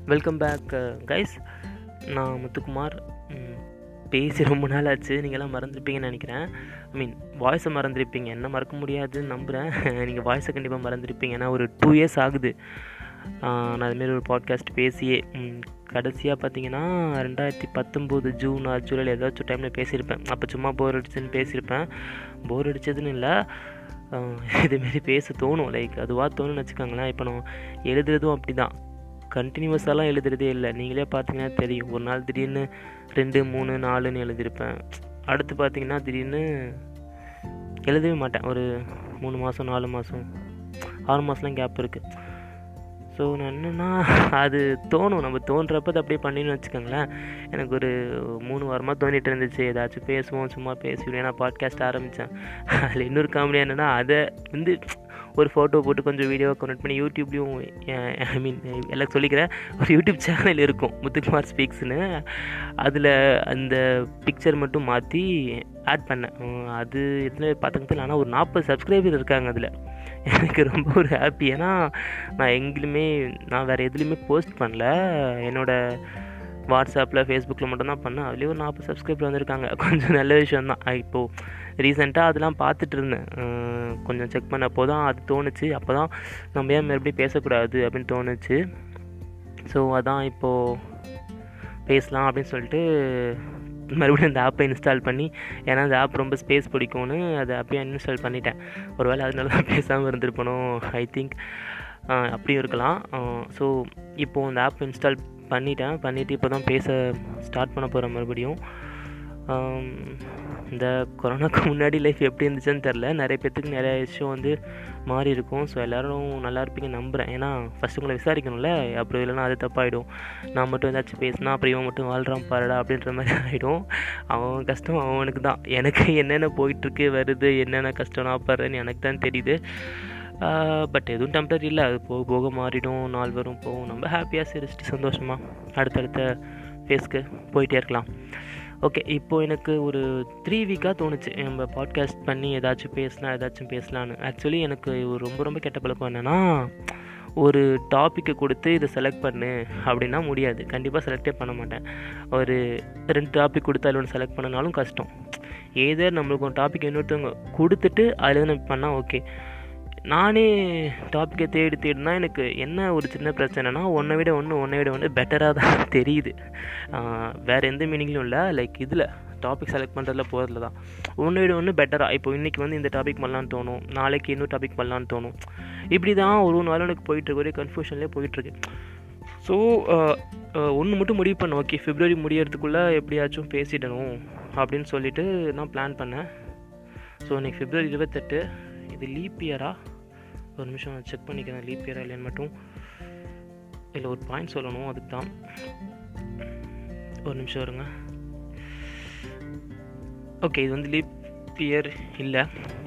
welcome back guys நான் முத்துக்குமார் ம், பேசி ரொம்ப நாள் ஆச்சு நீங்கள்லாம் மறந்துருப்பீங்கன்னு நினைக்கிறேன் ஐ மீன் வாய்ஸை மறந்துருப்பீங்க என்ன மறக்க முடியாதுன்னு நம்புகிறேன் நீங்கள் வாய்ஸை கண்டிப்பாக மறந்துருப்பீங்க ஏன்னா ஒரு டூ இயர்ஸ் ஆகுது ஆ, நான் அதுமாரி ஒரு பாட்காஸ்ட் பேசியே ம், கடைசியாக பார்த்தீங்கன்னா ரெண்டாயிரத்தி பத்தொம்போது ஜூன் ஆர் ஜூலையில் ஏதாச்சும் டைமில் பேசியிருப்பேன் அப்போ சும்மா போர் அடிச்சுன்னு பேசியிருப்பேன் போர் அடிச்சதுன்னு இல்லை இதுமாரி பேச தோணும் லைக் அதுவாக தோணுன்னு வச்சுக்கோங்களேன் இப்போ நான் எழுதுறதும் அப்படி தான் கண்டினியூஸாலாம் எழுதுறதே இல்லை நீங்களே பார்த்தீங்கன்னா தெரியும் ஒரு நாள் திடீர்னு ரெண்டு மூணு நாலுன்னு எழுதியிருப்பேன் அடுத்து பார்த்தீங்கன்னா திடீர்னு எழுதவே மாட்டேன் ஒரு மூணு மாதம் நாலு மாதம் ஆறு மாதம்லாம் கேப் இருக்குது ஸோ நான் என்னென்னா அது தோணும் நம்ம தோன்றப்ப அதை அப்படியே பண்ணின்னு வச்சுக்கோங்களேன் எனக்கு ஒரு மூணு வாரமாக தோண்டிட்டு இருந்துச்சு ஏதாச்சும் பேசுவோம் சும்மா பேசிவிடுவேன் நான் பாட்காஸ்ட் ஆரம்பித்தேன் அதில் இன்னொரு காமெடி என்னென்னா அதை வந்து ஒரு ஃபோட்டோ போட்டு கொஞ்சம் வீடியோ கனெக்ட் பண்ணி யூடியூப்லேயும் ஐ மீன் எல்லாம் சொல்லிக்கிறேன் ஒரு யூடியூப் சேனல் இருக்கும் முத்துக்குமார் ஸ்பீக்ஸ்னு அதில் அந்த பிக்சர் மட்டும் மாற்றி ஆட் பண்ணேன் உம், அது எத்தனை பார்த்துக்கிட்டு ஆனால் ஒரு நாற்பது சப்ஸ்கிரைபர் இருக்காங்க அதில் எனக்கு ரொம்ப ஒரு ஹாப்பி ஏன்னா நான் எங்கேயுமே நான் வேறு எதுலேயுமே போஸ்ட் பண்ணல என்னோடய வாட்ஸ்அப்பில் ஃபேஸ்புக்கில் மட்டும்தான் பண்ணேன் அதுலேயும் ஒரு நாற்பது சப்ஸ்கிரைபர் வந்திருக்காங்க கொஞ்சம் நல்ல விஷயம் தான் இப்போது ரீசெண்டாக அதெல்லாம் பார்த்துட்டு இருந்தேன் அஹ் கொஞ்சம் செக் பண்ணப்போ தான் அது தோணுச்சு அப்போ தான் நம்ம ஏன் மறுபடியும் பேசக்கூடாது அப்படின்னு தோணுச்சு ஸோ அதான் இப்போது பேசலாம் அப்படின்னு சொல்லிட்டு மறுபடியும் அந்த ஆப்பை இன்ஸ்டால் பண்ணி ஏன்னா அந்த ஆப் ரொம்ப ஸ்பேஸ் பிடிக்கும்னு அதை அப்படியே இன்ஸ்டால் பண்ணிட்டேன் ஒருவேளை அதனால தான் பேசாமல் இருந்திருப்பணும் ஐ திங்க் அப்படியும் இருக்கலாம் ஸோ இப்போது அந்த ஆப் இன்ஸ்டால் பண்ணிட்டேன் பண்ணிவிட்டு இப்போ தான் பேச ஸ்டார்ட் பண்ண போகிறேன் மறுபடியும் ஆம், இந்த கொரோனாக்கு முன்னாடி லைஃப் எப்படி இருந்துச்சுன்னு தெரில நிறைய பேர்த்துக்கு நிறைய விஷயம் வந்து மாறி இருக்கும் ஸோ எல்லோரும் நல்லா இருப்பீங்க நம்புகிறேன் ஏன்னா ஃபஸ்ட்டு உங்களை விசாரிக்கணும்ல அப்புறம் இல்லைன்னா அது தப்பாயிடும் நான் மட்டும் ஏதாச்சும் பேசினா அப்புறம் இவன் மட்டும் வாழ்கிறான் பாருடா அப்படின்ற மாதிரி ஆகிடும் அவன் கஷ்டம் அவனுக்கு தான் எனக்கு என்னென்ன போயிட்டுருக்கு வருது என்னென்ன கஷ்டம் நான் படுறேன்னு எனக்கு தான் தெரியுது பட் எதுவும் டெம்பரரி இல்லை அது போக போக மாறிடும் நாள் வரும் போகும் நம்ம ஹாப்பியாக சிரிச்சிட்டு சந்தோஷமாக அடுத்தடுத்த ஃபேஸ்க்கு போயிட்டே இருக்கலாம் ஓகே இப்போது எனக்கு ஒரு த்ரீ வீக்காக தோணுச்சு நம்ம பாட்காஸ்ட் பண்ணி ஏதாச்சும் பேசலாம் ஏதாச்சும் பேசலான்னு ஆக்சுவலி எனக்கு ஒரு ரொம்ப ரொம்ப கெட்ட பழக்கம் என்னென்னா ஒரு டாப்பிக்கை கொடுத்து இதை செலக்ட் பண்ணு அப்படின்னா முடியாது கண்டிப்பாக செலக்டே பண்ண மாட்டேன் ஒரு ரெண்டு டாபிக் கொடுத்து அதில் ஒன்று செலக்ட் பண்ணனாலும் கஷ்டம் ஏதர் நம்மளுக்கு ஒரு டாபிக் இன்னொருத்தவங்க கொடுத்துட்டு அதில் நம்ம பண்ணால் ஓகே நானே டாப்பிக்கை தேடி தேடினா எனக்கு என்ன ஒரு சின்ன பிரச்சனைனா ஒன்றை விட ஒன்று ஒன்றை விட ஒன்று பெட்டராக தான் தெரியுது ஆஹ் வேற எந்த மீனிங்லையும் இல்லை லைக் இதில் டாபிக் செலக்ட் பண்ணுறதுல போகிறதுல தான் ஒன்று விட ஒன்று பெட்டராக இப்போ இன்றைக்கி வந்து இந்த டாபிக் பண்ணலான்னு தோணும் நாளைக்கு இன்னொரு டாபிக் பண்ணலான்னு தோணும் இப்படி தான் ஒரு ஒரு நாளும் எனக்கு போயிட்டுருக்கு ஒரே கன்ஃபியூஷன்லேயே போயிட்டுருக்கு ஸோ ஒன்று மட்டும் முடிவு பண்ணேன் ஓகே பிப்ரவரி முடியறதுக்குள்ளே எப்படியாச்சும் பேசிடணும் அப்படின்னு சொல்லிட்டு நான் பிளான் பண்ணேன் ஸோ இன்னைக்கு பிப்ரவரி இருபத்தெட்டு இது லீப் இயரா ஒரு நிமிஷம் நான் செக் பண்ணிக்கிறேன் லீப் இயரா இல்லைன்னு மட்டும் இல்லை ஒரு பாயிண்ட் சொல்லணும் அதுக்கு தான் ஒரு நிமிஷம் வருங்க ஓகே இது வந்து லீப் இயர் இல்லை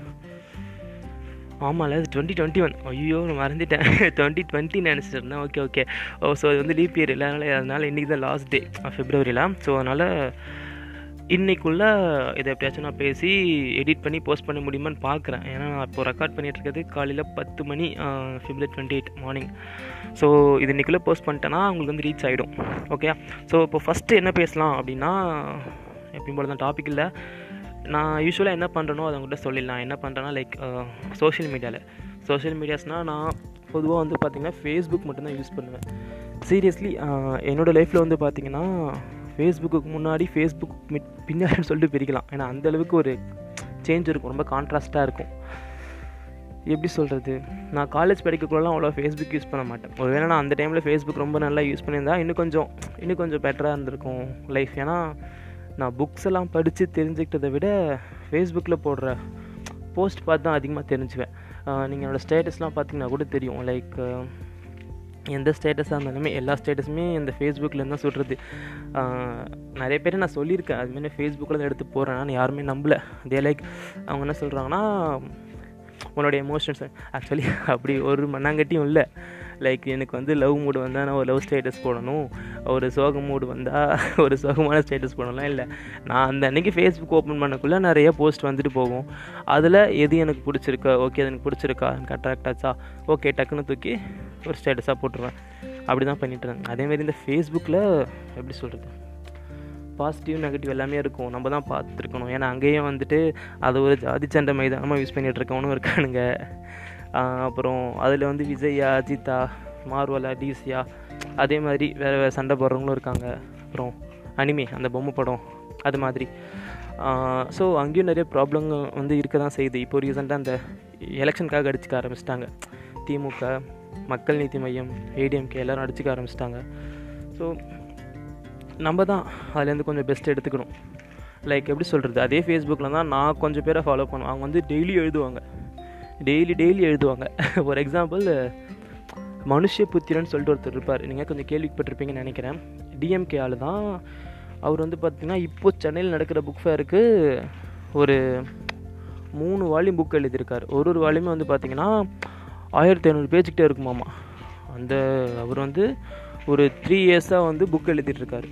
ஆமாம்ல இது டுவெண்ட்டி டுவெண்ட்டி ஒன் ஐயோ நான் மறந்துட்டேன் டுவெண்ட்டி டுவெண்ட்டி நினச்சிட்டு இருந்தேன் ஓகே ஓகே ஓ ஸோ இது வந்து லீப் இயர் இல்லை அதனால் அதனால் இன்றைக்கி தான் லாஸ்ட் டே ஃபிப்ரவரியில் ஸோ அதனால் இன்னைக்குள்ளே இதை எப்படியாச்சும் நான் பேசி எடிட் பண்ணி போஸ்ட் பண்ண முடியுமான்னு பார்க்குறேன் ஏன்னா நான் இப்போ ரெக்கார்ட் பண்ணிட்டு இருக்கிறது காலையில் பத்து மணி February twenty eight morning so இது இன்னைக்குள்ளே போஸ்ட் பண்ணிட்டேன்னா உங்களுக்கு வந்து ரீச் ஆகிடும் ஓகே ஸோ இப்போ ஃபஸ்ட்டு என்ன பேசலாம் அப்படின்னா எப்பயும் போல தான் டாபிக் இல்லை நான் யூஸ்வலாக என்ன பண்ணுறனோ அதை உங்கள்கிட்ட சொல்லிடலாம் என்ன பண்ணுறேன்னா லைக் சோஷியல் மீடியாவில் சோஷியல் மீடியாஸ்னால் நான் பொதுவாக வந்து பார்த்திங்கன்னா ஃபேஸ்புக் மட்டும்தான் யூஸ் பண்ணுவேன் சீரியஸ்லி என்னோடய லைஃப்பில் வந்து பார்த்திங்கன்னா ஃபேஸ்புக்கு முன்னாடி ஃபேஸ்புக் மிட் பின்னாடி சொல்லிட்டு பிரிக்கலாம் ஏன்னா அந்த அளவுக்கு ஒரு சேஞ்ச் இருக்கும் ரொம்ப கான்ட்ராஸ்ட்டாக இருக்கும் எப்படி சொல்கிறது நான் காலேஜ் படிக்கக்குள்ளலாம் அவ்வளோ ஃபேஸ்புக் யூஸ் பண்ண மாட்டேன் ஒருவேளை நான் அந்த டைமில் ஃபேஸ்புக் ரொம்ப நல்லா யூஸ் பண்ணியிருந்தா இன்னும் கொஞ்சம் இன்னும் கொஞ்சம் பெட்டராக இருந்திருக்கும் லைஃப் ஏன்னா நான் புக்ஸ் எல்லாம் படித்து தெரிஞ்சுக்கிட்டதை விட ஃபேஸ்புக்கில் போடுற போஸ்ட் பார்த்து தான் அதிகமாக தெரிஞ்சுவேன் நீங்கள் என்னோடய ஸ்டேட்டஸ்லாம் பார்த்தீங்கன்னா கூட தெரியும் லைக் எந்த ஸ்டேட்டஸாக இருந்தாலுமே எல்லா ஸ்டேட்டஸுமே இந்த ஃபேஸ்புக்கில் தான் சொல்கிறது நிறைய பேர் நான் சொல்லியிருக்கேன் அதுமாரி ஃபேஸ்புக்கில் தான் எடுத்து போகிறேன் நான் யாருமே நம்பல அதே லைக் அவங்க என்ன சொல்கிறாங்கன்னா உன்னோட எமோஷன்ஸ் ஆக்சுவலி அப்படி ஒரு மண்ணாங்கட்டியும் இல்லை லைக் எனக்கு வந்து லவ் மூடு வந்தால் நான் ஒரு லவ் ஸ்டேட்டஸ் போடணும் ஒரு சோக மூடு வந்தால் ஒரு சோகமான ஸ்டேட்டஸ் போடலாம் இல்லை நான் அந்த அன்றைக்கி ஃபேஸ்புக் ஓப்பன் பண்ணக்குள்ளே நிறைய போஸ்ட் வந்துட்டு போகும் அதில் எது எனக்கு பிடிச்சிருக்கா ஓகே அது எனக்கு பிடிச்சிருக்கா எனக்கு அட்ராக்ட் ஆச்சா ஓகே டக்குன்னு தூக்கி ஒரு ஸ்டேட்டஸாக போட்டுருவேன் அப்படி தான் பண்ணிட்டு இருந்தாங்க அதேமாரி இந்த ஃபேஸ்புக்கில் எப்படி சொல்கிறது பாசிட்டிவ் நெகட்டிவ் எல்லாமே இருக்கும் நம்ம தான் பார்த்துருக்கணும் ஏன்னா அங்கேயும் வந்துட்டு அது ஒரு ஜாதி சண்டை மைதானமாக யூஸ் பண்ணிகிட்டு இருக்கவனும் இருக்கானுங்க அப்புறம் அதில் வந்து விஜயா அஜிதா மார்வலா டிசியா அதே மாதிரி வேறு வேறு சண்டை போடுறவங்களும் இருக்காங்க அப்புறம் அனிமே அந்த பொம்மை படம் அது மாதிரி ஸோ அங்கேயும் நிறைய ப்ராப்ளம் வந்து இருக்க தான் செய்யுது இப்போ ரீசெண்டாக அந்த எலெக்ஷனுக்காக அடிச்சுக்க ஆரம்பிச்சிட்டாங்க திமுக மக்கள் நீதி மையம் ஏடிஎம்கே எல்லோரும் அடிச்சுக்க ஆரம்பிச்சிட்டாங்க ஸோ நம்ம தான் அதுலேருந்து கொஞ்சம் பெஸ்ட் எடுத்துக்கணும் லைக் எப்படி சொல்கிறது அதே ஃபேஸ்புக்கில் தான் நான் கொஞ்சம் பேரை ஃபாலோ பண்ணுவேன் அவங்க வந்து டெய்லி எழுதுவாங்க டெய்லி டெய்லி எழுதுவாங்க ஒரு எக்ஸாம்பிள் மனுஷ புத்திரன்னு சொல்லிட்டு ஒருத்தர் இருப்பார் நீங்கள் கொஞ்சம் கேள்விப்பட்டிருப்பீங்கன்னு நினைக்கிறேன் டிஎம்கே ஆள் தான் அவர் வந்து பார்த்திங்கன்னா இப்போ சென்னையில் நடக்கிற புக் ஃபேருக்கு ஒரு மூணு வால்யூம் புக் எழுதியிருக்கார் ஒரு ஒரு வால்யூமே வந்து பார்த்திங்கன்னா ஆயிரத்தி ஐநூறு பேஜ்கிட்டே இருக்குமாமா அந்த அவர் வந்து ஒரு த்ரீ இயர்ஸாக வந்து புக் எழுதிட்டுருக்காரு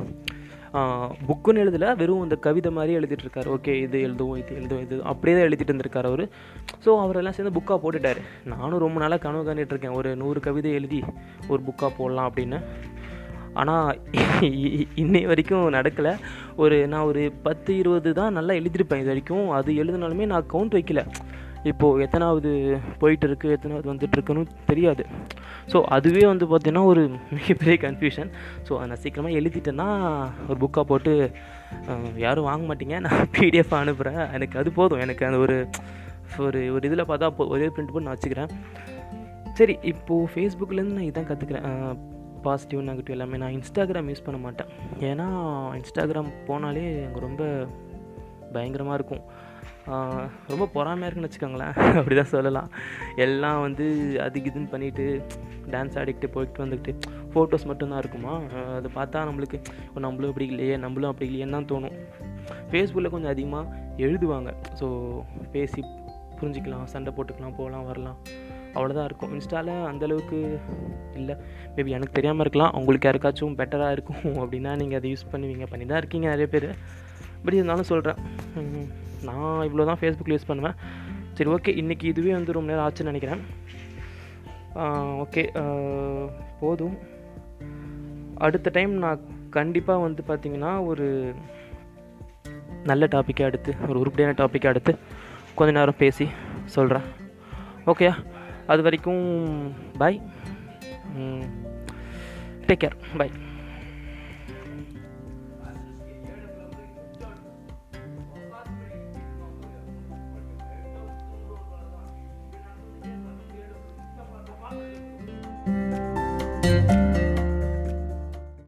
புக்குன்னு எழுதலை வெறும் அந்த கவிதை மாதிரி எழுதிட்டுருக்காரு ஓகே இது எழுதுவோம் இது எழுதுவோம் இது அப்படியே தான் எழுதிட்டு இருந்திருக்காரு அவர் ஸோ அவரெல்லாம் சேர்ந்து புக்காக போட்டுட்டார் நானும் ரொம்ப நாளாக கனவு காண்டிட்டு இருக்கேன் ஒரு நூறு கவிதை எழுதி ஒரு புக்காக போடலாம் அப்படின்னு ஆனால் இன்னை வரைக்கும் நடக்கலை ஒரு நான் ஒரு பத்து இருபது தான் நல்லா எழுதியிருப்பேன் இது வரைக்கும் அது எழுதினாலுமே நான் கவுண்ட் வைக்கல இப்போது எத்தனாவது போயிட்டு இருக்குது எத்தனாவது வந்துட்டுருக்குன்னு தெரியாது ஸோ அதுவே வந்து பார்த்திங்கன்னா ஒரு மிகப்பெரிய கன்ஃபியூஷன் ஸோ அதை நான் சீக்கிரமாக எழுதிட்டேன்னா ஒரு புக்காக போட்டு யாரும் வாங்க மாட்டீங்க நான் பிடிஎஃப் அனுப்புகிறேன் எனக்கு அது போதும் எனக்கு அந்த ஒரு ஒரு ஒரு இதில் பார்த்தா போ ஒரே பிரிண்ட் போட்டு நான் வச்சுக்கிறேன் சரி இப்போது ஃபேஸ்புக்லேருந்து நான் இதான் கற்றுக்கிறேன் பாசிட்டிவ் நெகட்டிவ் எல்லாமே நான் இன்ஸ்டாகிராம் யூஸ் பண்ண மாட்டேன் ஏன்னா இன்ஸ்டாகிராம் போனாலே அங்கே ரொம்ப பயங்கரமாக இருக்கும் ரொம்ப பொறாமையாக இருக்குன்னு வச்சுக்கோங்களேன் அப்படி தான் சொல்லலாம் எல்லாம் வந்து அதுக்கு இதுன்னு பண்ணிவிட்டு டான்ஸ் ஆடிக்கிட்டு போய்ட்டு வந்துக்கிட்டு ஃபோட்டோஸ் மட்டும்தான் இருக்குமா அதை பார்த்தா நம்மளுக்கு நம்மளும் அப்படி இல்லையே நம்மளும் அப்படி இல்லையேன்னு தான் தோணும் ஃபேஸ்புக்கில் கொஞ்சம் அதிகமாக எழுதுவாங்க ஸோ பேசி புரிஞ்சிக்கலாம் சண்டை போட்டுக்கலாம் போகலாம் வரலாம் அவ்வளோதான் இருக்கும் இன்ஸ்டாவில் அந்தளவுக்கு இல்லை மேபி எனக்கு தெரியாமல் இருக்கலாம் உங்களுக்கு யாருக்காச்சும் பெட்டராக இருக்கும் அப்படின்னா நீங்கள் அதை யூஸ் பண்ணுவீங்க பண்ணி தான் இருக்கீங்க நிறைய பேர் பட் இருந்தாலும் சொல்கிறேன் நான் இவ்வளோ தான் ஃபேஸ்புக்கில் யூஸ் பண்ணுவேன் சரி ஓகே இன்றைக்கி இதுவே வந்து ரொம்ப நேரம் ஆச்சுன்னு நினைக்கிறேன் ஓகே போதும் அடுத்த டைம் நான் கண்டிப்பாக வந்து பார்த்திங்கன்னா ஒரு நல்ல டாப்பிக்கை அடுத்து ஒரு உருப்படியான டாப்பிக்கை அடுத்து கொஞ்ச நேரம் பேசி சொல்கிறேன் ஓகேயா அது வரைக்கும் bye take care bye thank you